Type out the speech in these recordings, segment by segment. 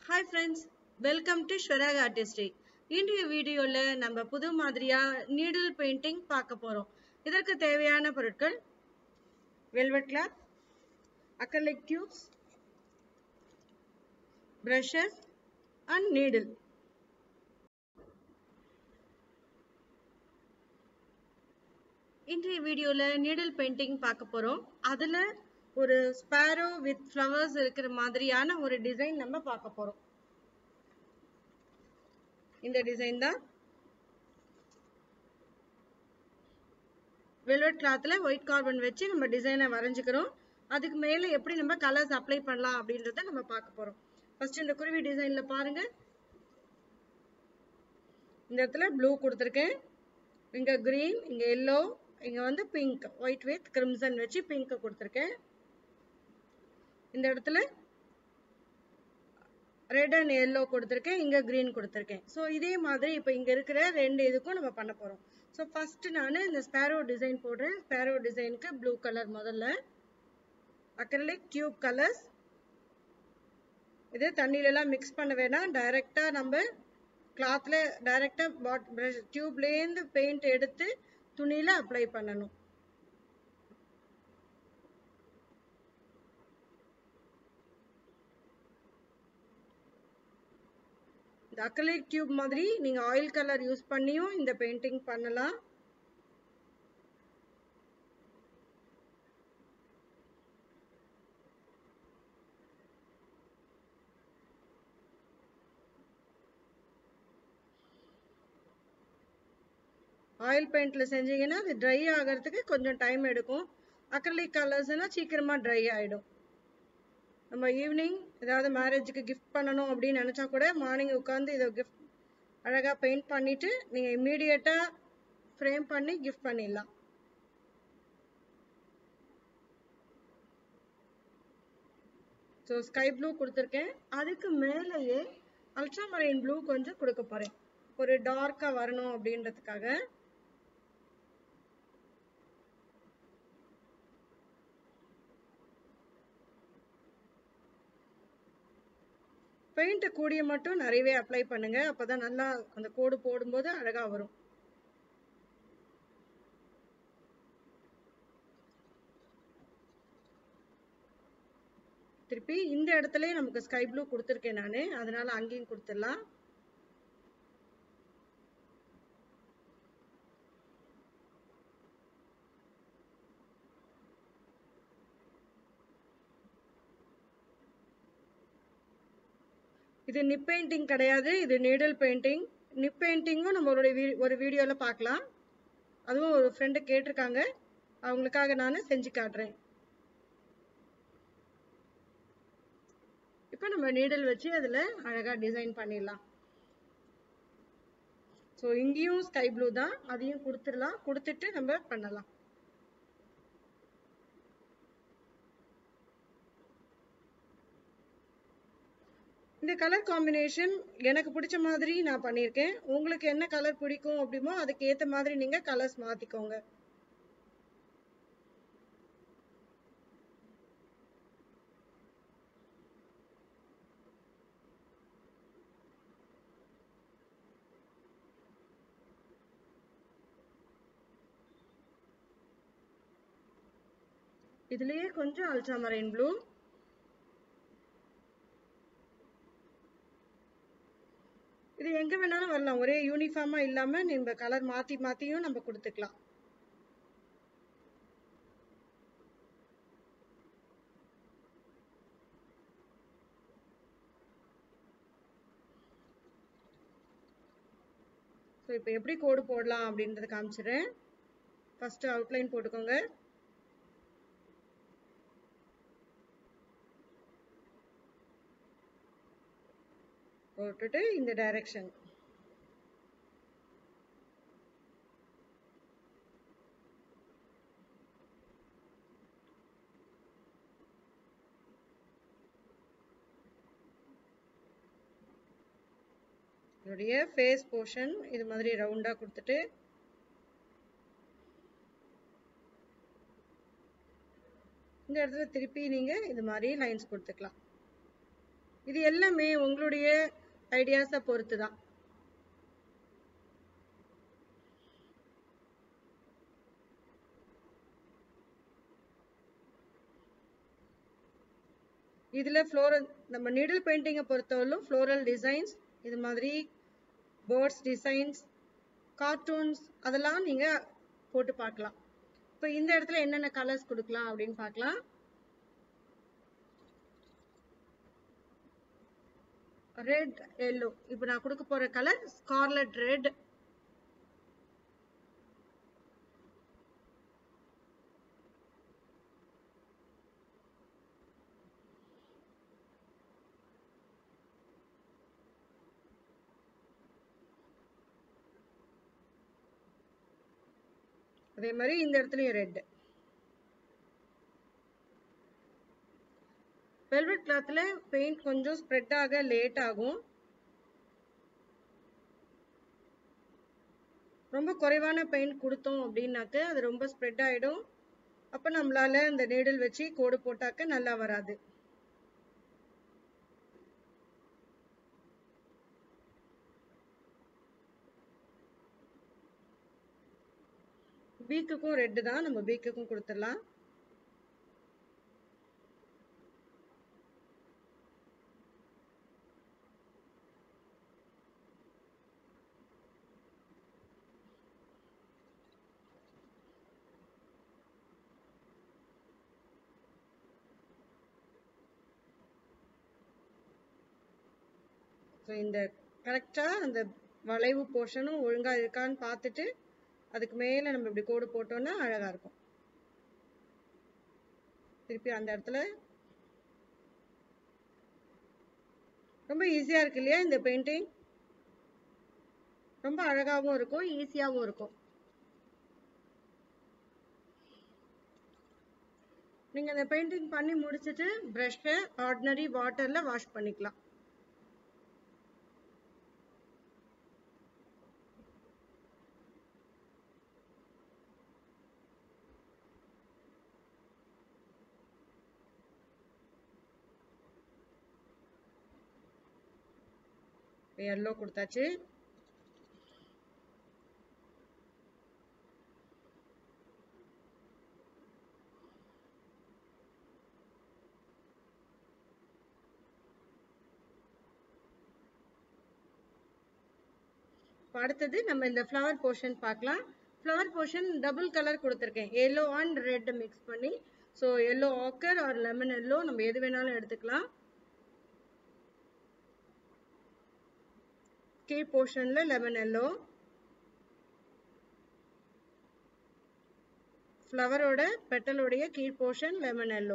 Hi friends welcome to ஸ்வராக் artistic இன்றைய வீடியோவில் நம்ம புது மாதிரியாக நீடில் பெயிண்டிங் பார்க்க போகிறோம் இதற்கு தேவையான பொருட்கள் velvet cloth acrylic tubes brushes and needle இன்றைய வீடியோவில் நீடில் பெயிண்டிங் பார்க்க போகிறோம் அதில் ஒரு ஸ்பேரோ வித் ஃப்ளவர்ஸ் இருக்கிற மாதிரியான ஒரு டிசைன் நம்ம பார்க்க போகிறோம் இந்த டிசைன் தான் வெல்வெட் கிளாத்தில் ஒயிட் கார்பன் வச்சு நம்ம டிசைனை வரைஞ்சிக்கிறோம் அதுக்கு மேலே எப்படி நம்ம கலர்ஸ் அப்ளை பண்ணலாம் அப்படின்றத நம்ம பார்க்க போகிறோம் ஃபர்ஸ்ட் இந்த குருவி டிசைனில் பாருங்க இந்த இடத்துல ப்ளூ கொடுத்துருக்கேன் இங்கே க்ரீன் இங்கே எல்லோ இங்கே வந்து பிங்க் ஒயிட் வித் கிரிம்சன் வச்சு பிங்க் கொடுத்துருக்கேன் இந்த இடத்துல ரெட் அண்ட் எல்லோ கொடுத்துருக்கேன் இங்கே க்ரீன் கொடுத்துருக்கேன் ஸோ இதே மாதிரி இப்போ இங்கே இருக்கிற ரெண்டு இதுக்கும் நம்ம பண்ண போகிறோம் ஸோ ஃபஸ்ட்டு நான் இந்த ஸ்பேரோ டிசைன் போடுறேன் ஸ்பேரோ டிசைனுக்கு ப்ளூ கலர் முதல்ல அக்ரலிக் டியூப் கலர்ஸ் இது தண்ணியிலலாம் மிக்ஸ் பண்ண வேணாம் டைரெக்டாக நம்ம கிளாத்தில் டைரெக்டாக பாட் ப்ரஷ் டியூப்லேருந்து பெயிண்ட் எடுத்து துணியில் அப்ளை பண்ணணும் இந்த அக்ரலிக் டியூப் மாதிரி நீங்கள் ஆயில் கலர் யூஸ் பண்ணியும் இந்த பெயிண்டிங் பண்ணலாம் ஆயில் பெயிண்டில் செஞ்சீங்கன்னா அது ட்ரை ஆகிறதுக்கு கொஞ்சம் டைம் எடுக்கும் அக்ரலிக் கலர்ஸ்னால் சீக்கிரமாக ட்ரை ஆகிடும் நம்ம ஈவினிங் ஏதாவது மேரேஜுக்கு கிஃப்ட் பண்ணணும் அப்படின்னு நினச்சா கூட மார்னிங் உட்காந்து இதை கிஃப்ட் அழகாக பெயிண்ட் பண்ணிவிட்டு நீங்கள் இம்மீடியட்டாக ஃப்ரேம் பண்ணி கிஃப்ட் பண்ணிடலாம் ஸோ ஸ்கை ப்ளூ கொடுத்துருக்கேன் அதுக்கு மேலேயே அல்ட்ராமரைன் ப்ளூ கொஞ்சம் கொடுக்க போகிறேன் ஒரு டார்க்காக வரணும் அப்படின்றதுக்காக பெயிண்ட்டை கூடிய மட்டும் நிறையவே அப்ளை பண்ணுங்க அப்பதான் நல்லா அந்த கோடு போடும்போது அழகா வரும் திருப்பி இந்த இடத்துலயே நமக்கு ஸ்கை ப்ளூ கொடுத்துருக்கேன் நான் அதனால அங்கேயும் கொடுத்துடலாம் இது நிப் பெயிண்டிங் கிடையாது இது நீடல் பெயிண்டிங் நிப் பெயிண்டிங்கும் நம்மளுடைய வீ ஒரு வீடியோவில் பார்க்கலாம் அதுவும் ஒரு ஃப்ரெண்டு கேட்டிருக்காங்க அவங்களுக்காக நான் செஞ்சு காட்டுறேன் இப்போ நம்ம நீடல் வச்சு அதில் அழகாக டிசைன் பண்ணிடலாம் ஸோ இங்கேயும் ஸ்கை ப்ளூ தான் அதையும் கொடுத்துடலாம் கொடுத்துட்டு நம்ம பண்ணலாம் இந்த கலர் காம்பினேஷன் எனக்கு பிடிச்ச மாதிரி நான் பண்ணியிருக்கேன் உங்களுக்கு என்ன கலர் பிடிக்கும் அப்படிமோ அதுக்கு ஏற்ற மாதிரி நீங்கள் கலர்ஸ் மாற்றிக்கோங்க இதுலயே கொஞ்சம் அல்ட்ராமரைன் ப்ளூ இது எங்க வேணாலும் வரலாம் ஒரே யூனிஃபார்மா இல்லாம நம்ம கலர் மாத்தி மாத்தியும் நம்ம கொடுத்துக்கலாம் ஸோ இப்போ எப்படி கோடு போடலாம் அப்படின்றத காமிச்சிடுறேன் ஃபர்ஸ்ட் அவுட்லைன் போட்டுக்கோங்க போட்டுட்டு இந்த டைரக்ஷன் இதோடைய ஃபேஸ் போர்ஷன் இது மாதிரி ரவுண்டாக கொடுத்துட்டு இந்த இடத்துல திருப்பி நீங்கள் இது மாதிரி லைன்ஸ் கொடுத்துக்கலாம் இது எல்லாமே உங்களுடைய ஐடியாஸை பொறுத்து தான் இதுல ஃப்ளோரல் நம்ம நீடில் பெயிண்டிங்கை பொறுத்தவரையிலும் ஃப்ளோரல் டிசைன்ஸ் இது மாதிரி பேர்ட்ஸ் டிசைன்ஸ் கார்ட்டூன்ஸ் அதெல்லாம் நீங்க போட்டு பார்க்கலாம் இப்போ இந்த இடத்துல என்னென்ன கலர்ஸ் கொடுக்கலாம் அப்படின்னு பார்க்கலாம் ரெட் எல்லோ இப்போ நான் கொடுக்க போற கலர் ஸ்கார்லெட் ரெட் அதே மாதிரி இந்த இடத்துலயும் ரெட் வெல்வெட் கிளாத்ல பெயிண்ட் கொஞ்சம் ஸ்ப்ரெட் ஆக லேட் ஆகும் ரொம்ப குறைவான பெயிண்ட் கொடுத்தோம் அப்படின்னாக்க அது ரொம்ப ஸ்ப்ரெட் ஆயிடும் அப்ப நம்மளால அந்த நீடில் வச்சு கோடு போட்டாக்க நல்லா வராது பீக்குக்கும் ரெட்டு தான் நம்ம பீக்குக்கும் கொடுத்துடலாம் ஸோ இந்த கரெக்டாக அந்த வளைவு போர்ஷனும் ஒழுங்காக இருக்கான்னு பார்த்துட்டு அதுக்கு மேலே நம்ம இப்படி கோடு போட்டோம்னா அழகாக இருக்கும் திருப்பி அந்த இடத்துல ரொம்ப ஈஸியாக இருக்கு இல்லையா இந்த பெயிண்டிங் ரொம்ப அழகாகவும் இருக்கும் ஈஸியாகவும் இருக்கும் நீங்கள் இந்த பெயிண்டிங் பண்ணி முடிச்சுட்டு ப்ரஷ்ஷை ஆர்டினரி வாட்டரில் வாஷ் பண்ணிக்கலாம் எல்லோ கொடுத்தாச்சு இப்ப அடுத்தது நம்ம இந்த ஃப்ளவர் போர்ஷன் பார்க்கலாம் ஃப்ளவர் போர்ஷன் டபுள் கலர் கொடுத்துருக்கேன் எல்லோ அண்ட் ரெட் மிக்ஸ் பண்ணி so yellow ochre or lemon yellow நம்ம எது வேணாலும் எடுத்துக்கலாம் கீழ் போர்ஷன்ல லெமன் எல்லோ ஃப்ளவரோட பெட்டலோடைய கீழ் போர்ஷன் லெமன் எல்லோ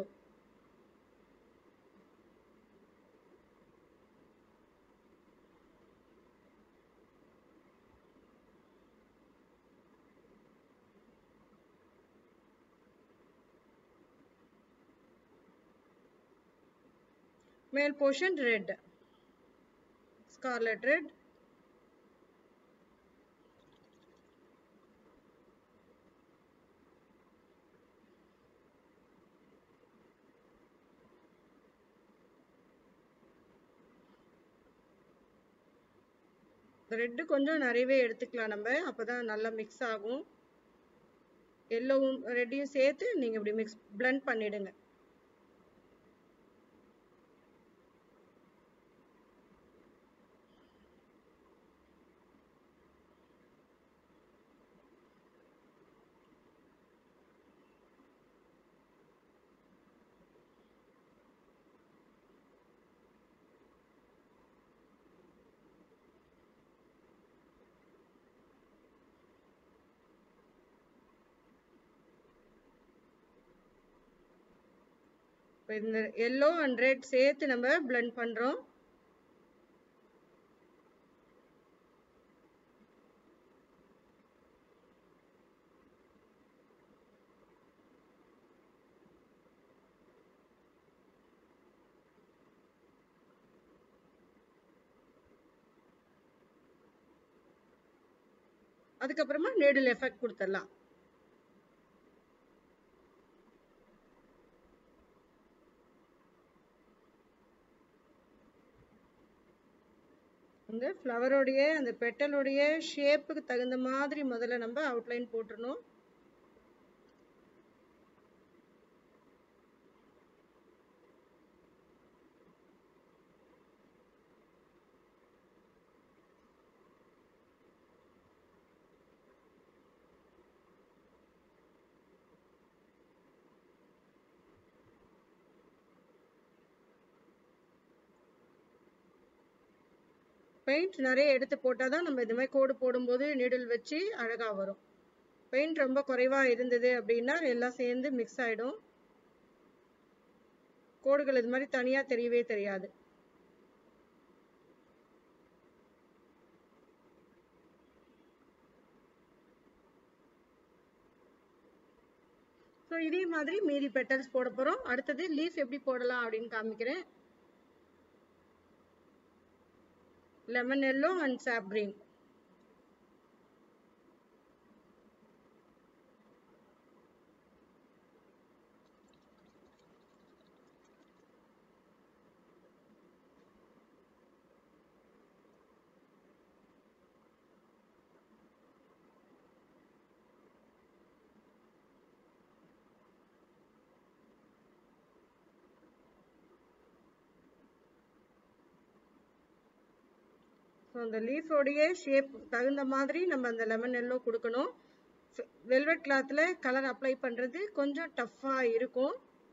மேல் portion red scarlet red red கொஞ்சம் நிறையவே எடுத்துக்கலாம் நம்ம அப்பதான் நல்லா மிக்ஸ் ஆகும் எல்லோவும் ரெட்டையும் சேர்த்து நீங்க இப்படி மிக்ஸ் blend பண்ணிடுங்க இப்ப இந்த எல்லோ அண்ட் ரெட் சேர்த்து நம்ம blend பண்றோம் அதுக்கப்புறமா நீடில் எஃபெக்ட் கொடுத்துடலாம் அந்த ஃப்ளவரோடைய அந்த பெட்டலோடைய ஷேப்புக்கு தகுந்த மாதிரி முதல்ல நம்ம அவுட்லைன் போட்டுறணும் பெயிண்ட் நிறைய எடுத்து போட்டால் தான் நம்ம இது மாதிரி கோடு போடும்போது நீடில் வச்சு அழகாக வரும் பெயிண்ட் ரொம்ப குறைவாக இருந்தது அப்படின்னா எல்லாம் சேர்ந்து மிக்ஸ் ஆகிடும் கோடுகள் இது மாதிரி தனியாக தெரியவே தெரியாது ஸோ இதே மாதிரி மீதி பெட்டல்ஸ் போட போகிறோம் அடுத்தது லீஃப் எப்படி போடலாம் அப்படின்னு காமிக்கிறேன் lemon yellow and sap green. So அந்த லீஃபோடைய ஷேப் தகுந்த மாதிரி நம்ம அந்த லெமன் எல்லோ கொடுக்கணும் வெல்வெட் கிளாத்தில் கலர் அப்ளை பண்ணுறது கொஞ்சம் டஃப்பாக இருக்கும்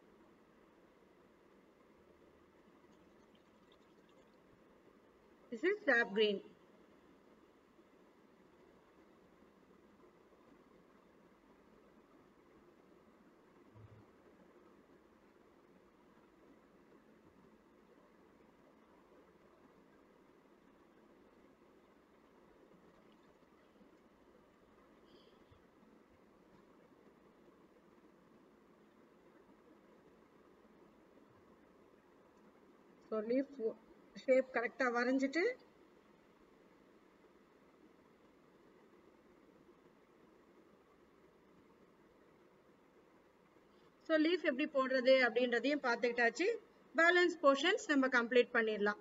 this is sap green so leaf shape கரெக்டாக வரைஞ்சிட்டு ஸோ லீஃப் எப்படி போடுறது அப்படின்றதையும் பார்த்துக்கிட்டாச்சு பேலன்ஸ் போர்ஷன்ஸ் நம்ம கம்ப்ளீட் பண்ணிடலாம்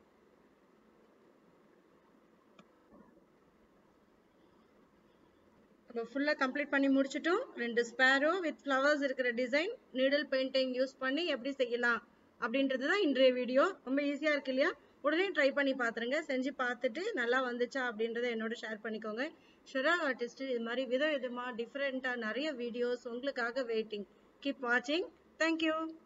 நம்ம ஃபுல்லாக கம்ப்ளீட் பண்ணி முடிச்சிட்டோம் ரெண்டு ஸ்பேரோ வித் ஃப்ளவர்ஸ் இருக்கிற டிசைன் நீடில் பெயிண்டிங் யூஸ் பண்ணி எப்படி செய்யலாம் அப்படின்றது தான் இன்றைய வீடியோ ரொம்ப ஈஸியாக இருக்கு இல்லையா உடனே ட்ரை பண்ணி பார்த்துருங்க செஞ்சு பார்த்துட்டு நல்லா வந்துச்சா அப்படின்றத என்னோட ஷேர் பண்ணிக்கோங்க ஷுரா ஆர்டிஸ்ட் இது மாதிரி வித விதமாக டிஃப்ரெண்ட்டாக நிறைய வீடியோஸ் உங்களுக்காக வெயிட்டிங் கீப் வாட்சிங் தேங்க்யூ